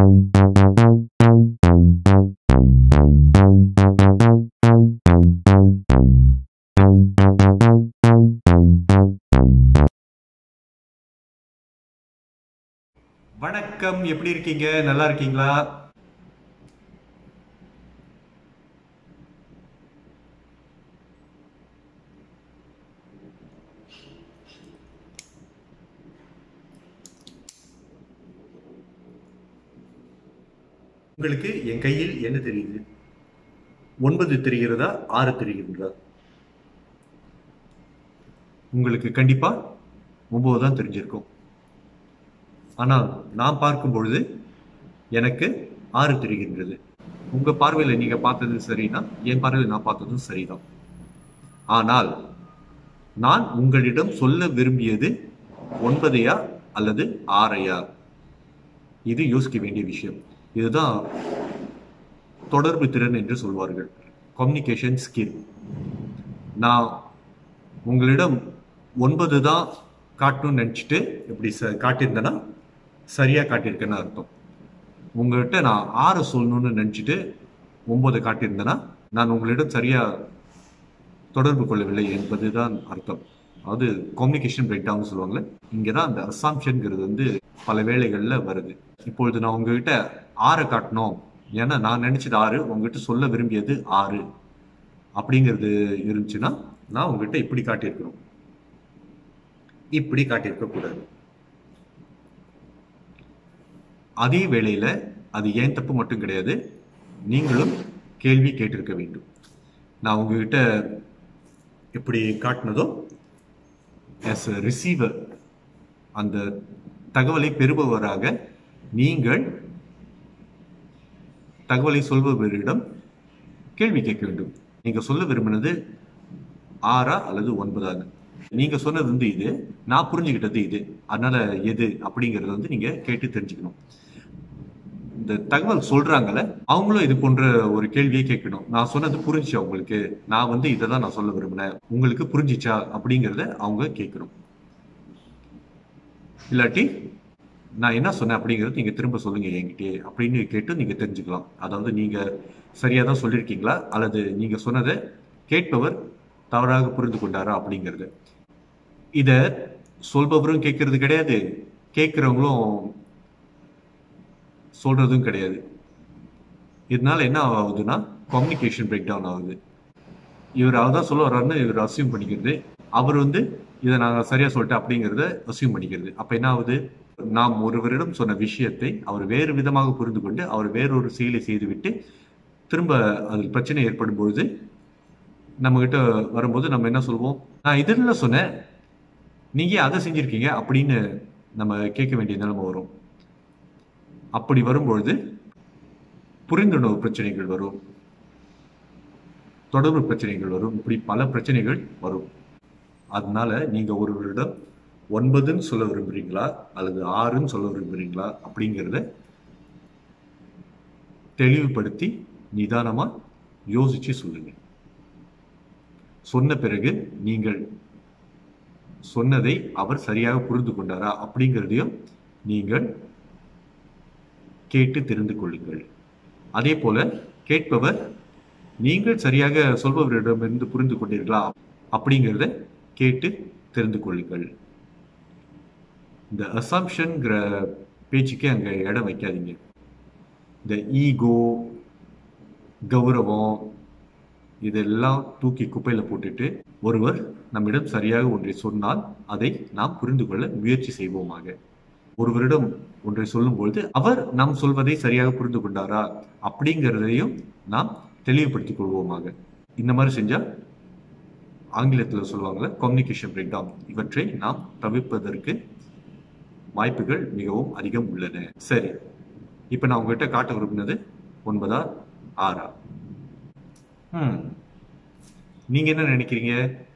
வணக்கம் எப்படி இருக்கீங்க நல்லா இருக்கீங்களா உங்களுக்கு என் கையில் என்ன தெரியுது ஒன்பது தெரிகிறதா ஆறு தெரிகிறதா உங்களுக்கு கண்டிப்பா ஒன்பது தான் தெரிஞ்சிருக்கும் ஆனால் நான் பார்க்கும் பொழுது எனக்கு ஆறு தெரிகின்றது உங்க பார்வையில நீங்க பார்த்தது சரினா என் பார்வையில் நான் பார்த்ததும் சரிதான் ஆனால் நான் உங்களிடம் சொல்ல விரும்பியது ஒன்பதையா அல்லது ஆறையா இது யோசிக்க வேண்டிய விஷயம் இதுதான் தொடர்பு திறன் என்று சொல்வார்கள் கம்யூனிகேஷன் ஸ்கில் நான் உங்களிடம் ஒன்பது தான் காட்டணும்னு நினச்சிட்டு இப்படி ச காட்டியிருந்தேன்னா சரியாக காட்டியிருக்கேன்னு அர்த்தம் உங்கள்கிட்ட நான் ஆறு சொல்லணும்னு நினச்சிட்டு ஒன்பது காட்டியிருந்தேன்னா நான் உங்களிடம் சரியாக தொடர்பு கொள்ளவில்லை என்பதுதான் அர்த்தம் அதாவது கம்யூனிகேஷன் பிரேக் டவுன் சொல்லுவாங்கல்ல இங்கே தான் அந்த அசாம்ஷன்ங்கிறது வந்து பல வேளைகளில் வருது இப்பொழுது நான் உங்ககிட்ட ஆறை காட்டணும் ஏன்னா நான் நினைச்சது ஆறு உங்ககிட்ட சொல்ல விரும்பியது ஆறு அப்படிங்கிறது இருந்துச்சுன்னா நான் உங்ககிட்ட இப்படி காட்டியிருக்கணும் இப்படி காட்டியிருக்க கூடாது அதே வேளையில அது ஏன் தப்பு மட்டும் கிடையாது நீங்களும் கேள்வி கேட்டிருக்க வேண்டும் நான் உங்ககிட்ட இப்படி காட்டினதோ ஆஸ் அ ரிசீவர் அந்த தகவலை பெறுபவராக நீங்கள் தகவலை சொல்பவரிடம் கேள்வி கேட்க வேண்டும் நீங்க சொல்ல விரும்பினது ஆறா அல்லது ஒன்பதான்னு நீங்க சொன்னது வந்து இது நான் புரிஞ்சுக்கிட்டது இது அதனால எது அப்படிங்கறத வந்து நீங்க கேட்டு தெரிஞ்சுக்கணும் இந்த தகவல் சொல்றாங்கல்ல அவங்களும் இது போன்ற ஒரு கேள்வியை கேட்கணும் நான் சொன்னது புரிஞ்சுச்சா உங்களுக்கு நான் வந்து இதை தான் நான் சொல்ல விரும்பினேன் உங்களுக்கு புரிஞ்சிச்சா அப்படிங்கறத அவங்க கேட்கணும் இல்லாட்டி நான் என்ன சொன்னேன் அப்படிங்கறது நீங்க திரும்ப சொல்லுங்க என்கிட்டயே அப்படின்னு கேட்டு நீங்க தெரிஞ்சுக்கலாம் அதாவது நீங்க சரியா தான் சொல்லியிருக்கீங்களா அல்லது நீங்க சொன்னதை கேட்பவர் தவறாக புரிந்து கொண்டாரா அப்படிங்கிறது இத சொல்பவரும் கேட்கறது கிடையாது கேட்கிறவங்களும் சொல்றதும் கிடையாது இதனால என்ன ஆகுதுன்னா கம்யூனிகேஷன் பிரேக் டவுன் ஆகுது இவர் அவதான் சொல்ல வர்றாருன்னு இவர் அசியூம் பண்ணிக்கிறது அவர் வந்து இதை நாங்கள் சரியா சொல்லிட்டேன் அப்படிங்கிறத அசியூம் பண்ணிக்கிறது அப்ப என்ன ஆகுது நாம் ஒருவரிடம் சொன்ன விஷயத்தை அவர் வேறு விதமாக புரிந்து கொண்டு அவர் வேறொரு செயலை செய்துவிட்டு திரும்ப அதில் பிரச்சனை ஏற்படும் பொழுது நம்ம கிட்ட வரும்போது நம்ம என்ன சொல்வோம் நான் இதில் சொன்னேன் நீங்க அதை செஞ்சிருக்கீங்க அப்படின்னு நம்ம கேட்க வேண்டிய நிலைமை வரும் அப்படி வரும்பொழுது புரிந்துணர்வு பிரச்சனைகள் வரும் தொடர்பு பிரச்சனைகள் வரும் இப்படி பல பிரச்சனைகள் வரும் அதனால நீங்க ஒருவரிடம் ஒன்பதுன்னு சொல்ல விரும்புறீங்களா அல்லது ஆறுன்னு சொல்ல விரும்புறீங்களா அப்படிங்கிறத தெளிவுபடுத்தி நிதானமா யோசிச்சு சொல்லுங்க சொன்ன பிறகு நீங்கள் சொன்னதை அவர் சரியாக புரிந்து கொண்டாரா அப்படிங்கிறதையும் நீங்கள் கேட்டு தெரிந்து கொள்ளுங்கள் அதே போல கேட்பவர் நீங்கள் சரியாக சொல்பவரிடமிருந்து புரிந்து கொண்டீர்களா அப்படிங்கிறத கேட்டு தெரிந்து கொள்ளுங்கள் இந்த அசம்ஷன்ங்கிற பேச்சுக்கே அங்க இடம் வைக்காதீங்க இந்த ஈகோ கௌரவம் இதெல்லாம் தூக்கி குப்பையில போட்டுட்டு ஒருவர் நம்மிடம் சரியாக ஒன்றை சொன்னால் அதை நாம் புரிந்து கொள்ள முயற்சி செய்வோமாக ஒருவரிடம் ஒன்றை சொல்லும் பொழுது அவர் நாம் சொல்வதை சரியாக புரிந்து கொண்டாரா அப்படிங்கிறதையும் நாம் தெளிவுபடுத்திக் கொள்வோமாக இந்த மாதிரி செஞ்சா ஆங்கிலத்தில் சொல்லுவாங்கல்ல கம்யூனிகேஷன் பிரேக் டவுன் இவற்றை நாம் தவிர்ப்பதற்கு வாய்ப்புகள் மிகவும் அதிகம் உள்ளன சரி இப்ப நான் உங்ககிட்ட காட்ட விரும்பினது ஒன்பதா ஆறா ம் நீங்க என்ன நினைக்கிறீங்க